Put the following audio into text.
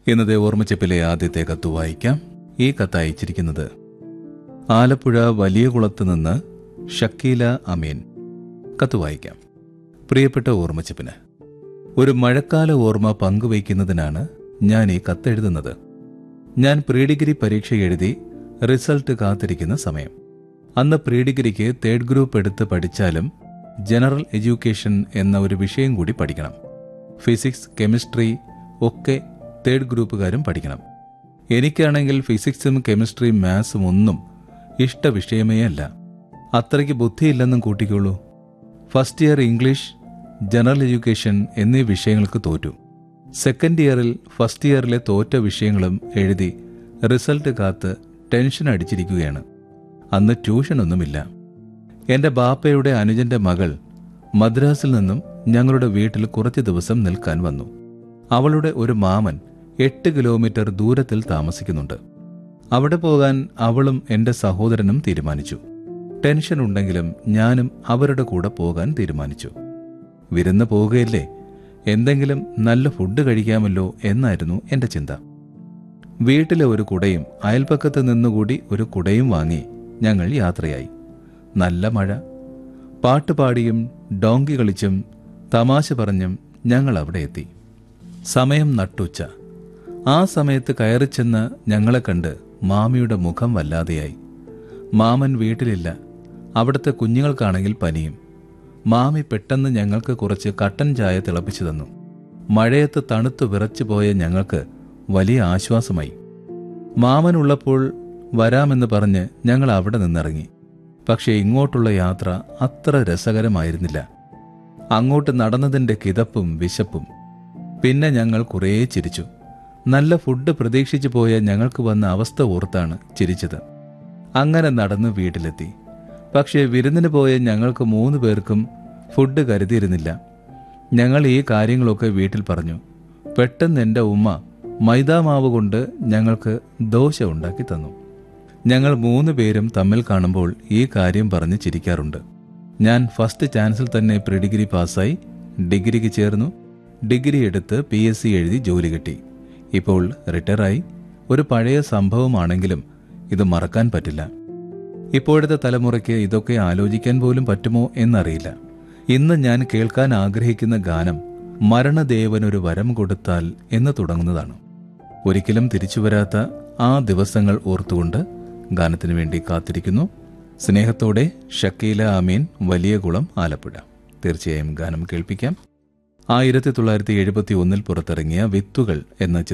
ഇന്നത്തെ ഓർമ്മച്ചപ്പിലെ ആദ്യത്തെ കത്ത് വായിക്കാം ഈ കത്ത് അയച്ചിരിക്കുന്നത് ആലപ്പുഴ വലിയ കുളത്ത് നിന്ന് ഷക്കീല അമീൻ കത്ത് വായിക്കാം പ്രിയപ്പെട്ട ഓർമ്മച്ചപ്പിന് ഒരു മഴക്കാല ഓർമ്മ പങ്കുവയ്ക്കുന്നതിനാണ് ഞാൻ ഈ കത്തെഴുതുന്നത് ഞാൻ പ്രീ ഡിഗ്രി പരീക്ഷ എഴുതി റിസൾട്ട് കാത്തിരിക്കുന്ന സമയം അന്ന് പ്രീ ഡിഗ്രിക്ക് തേർഡ് ഗ്രൂപ്പ് എടുത്ത് പഠിച്ചാലും ജനറൽ എഡ്യൂക്കേഷൻ എന്ന ഒരു വിഷയം കൂടി പഠിക്കണം ഫിസിക്സ് കെമിസ്ട്രി ഒക്കെ തേർഡ് ഗ്രൂപ്പുകാരും പഠിക്കണം എനിക്കാണെങ്കിൽ ഫിസിക്സും കെമിസ്ട്രിയും മാത്സും ഒന്നും ഇഷ്ട വിഷയമേ അല്ല അത്രയ്ക്ക് ബുദ്ധിയില്ലെന്നും കൂട്ടിക്കോളൂ first year English general education എന്നീ വിഷയങ്ങൾക്ക് തോറ്റു സെക്കൻഡ് ഇയറിൽ ഫസ്റ്റ് ഇയറിലെ തോറ്റ വിഷയങ്ങളും എഴുതി റിസൾട്ട് കാത്ത് ടെൻഷൻ അടിച്ചിരിക്കുകയാണ് അന്ന് ട്യൂഷനൊന്നുമില്ല എന്റെ ബാപ്പയുടെ അനുജന്റെ മകൾ മദ്രാസിൽ നിന്നും ഞങ്ങളുടെ വീട്ടിൽ കുറച്ച് ദിവസം നിൽക്കാൻ വന്നു അവളുടെ ഒരു മാമൻ എട്ട് കിലോമീറ്റർ ദൂരത്തിൽ താമസിക്കുന്നുണ്ട് അവിടെ പോകാൻ അവളും എന്റെ സഹോദരനും തീരുമാനിച്ചു ടെൻഷൻ ഉണ്ടെങ്കിലും ഞാനും അവരുടെ കൂടെ പോകാൻ തീരുമാനിച്ചു വിരുന്ന് പോവുകയല്ലേ എന്തെങ്കിലും നല്ല ഫുഡ് കഴിക്കാമല്ലോ എന്നായിരുന്നു എന്റെ ചിന്ത വീട്ടിലെ ഒരു കുടയും അയൽപ്പക്കത്ത് നിന്നുകൂടി ഒരു കുടയും വാങ്ങി ഞങ്ങൾ യാത്രയായി നല്ല മഴ പാട്ടുപാടിയും ഡോങ്കി കളിച്ചും തമാശ പറഞ്ഞും ഞങ്ങൾ അവിടെ എത്തി സമയം നട്ടുച്ച ആ സമയത്ത് കയറിച്ചെന്ന് ഞങ്ങളെ കണ്ട് മാമിയുടെ മുഖം വല്ലാതെയായി മാമൻ വീട്ടിലില്ല അവിടുത്തെ കുഞ്ഞുങ്ങൾക്കാണെങ്കിൽ പനിയും മാമി പെട്ടെന്ന് ഞങ്ങൾക്ക് കുറച്ച് കട്ടൻ ചായ തിളപ്പിച്ചു തന്നു മഴയത്ത് തണുത്തു വിറച്ചു പോയ ഞങ്ങൾക്ക് വലിയ ആശ്വാസമായി മാമനുള്ളപ്പോൾ വരാമെന്ന് പറഞ്ഞ് ഞങ്ങൾ അവിടെ നിന്നിറങ്ങി പക്ഷേ ഇങ്ങോട്ടുള്ള യാത്ര അത്ര രസകരമായിരുന്നില്ല അങ്ങോട്ട് നടന്നതിന്റെ കിതപ്പും വിശപ്പും പിന്നെ ഞങ്ങൾ കുറേ ചിരിച്ചു നല്ല ഫുഡ് പ്രതീക്ഷിച്ചു പോയ ഞങ്ങൾക്ക് വന്ന അവസ്ഥ ഓർത്താണ് ചിരിച്ചത് അങ്ങനെ നടന്ന് വീട്ടിലെത്തി പക്ഷേ വിരുന്നിന് പോയ ഞങ്ങൾക്ക് മൂന്ന് പേർക്കും ഫുഡ് കരുതിയിരുന്നില്ല ഞങ്ങൾ ഈ കാര്യങ്ങളൊക്കെ വീട്ടിൽ പറഞ്ഞു പെട്ടെന്ന് എൻ്റെ ഉമ്മ മൈദാമാവ് കൊണ്ട് ഞങ്ങൾക്ക് ദോശ ഉണ്ടാക്കി തന്നു ഞങ്ങൾ മൂന്ന് പേരും തമ്മിൽ കാണുമ്പോൾ ഈ കാര്യം പറഞ്ഞ് ചിരിക്കാറുണ്ട് ഞാൻ ഫസ്റ്റ് ചാൻസിൽ തന്നെ പ്രീ ഡിഗ്രി പാസ്സായി ഡിഗ്രിക്ക് ചേർന്നു ഡിഗ്രി എടുത്ത് പി എസ് സി എഴുതി ജോലി കിട്ടി ഇപ്പോൾ റിട്ടയറായി ഒരു പഴയ സംഭവമാണെങ്കിലും ഇത് മറക്കാൻ പറ്റില്ല ഇപ്പോഴത്തെ തലമുറയ്ക്ക് ഇതൊക്കെ ആലോചിക്കാൻ പോലും പറ്റുമോ എന്നറിയില്ല ഇന്ന് ഞാൻ കേൾക്കാൻ ആഗ്രഹിക്കുന്ന ഗാനം മരണദേവനൊരു വരം കൊടുത്താൽ എന്ന് തുടങ്ങുന്നതാണ് ഒരിക്കലും തിരിച്ചുവരാത്ത ആ ദിവസങ്ങൾ ഓർത്തുകൊണ്ട് ഗാനത്തിനു വേണ്ടി കാത്തിരിക്കുന്നു സ്നേഹത്തോടെ ഷക്കീല അമീൻ വലിയ കുളം ആലപ്പുഴ തീർച്ചയായും ഗാനം കേൾപ്പിക്കാം ആയിരത്തി തൊള്ളായിരത്തി എഴുപത്തി ഒന്നിൽ പുറത്തിറങ്ങിയ വിത്തുകൾ എന്ന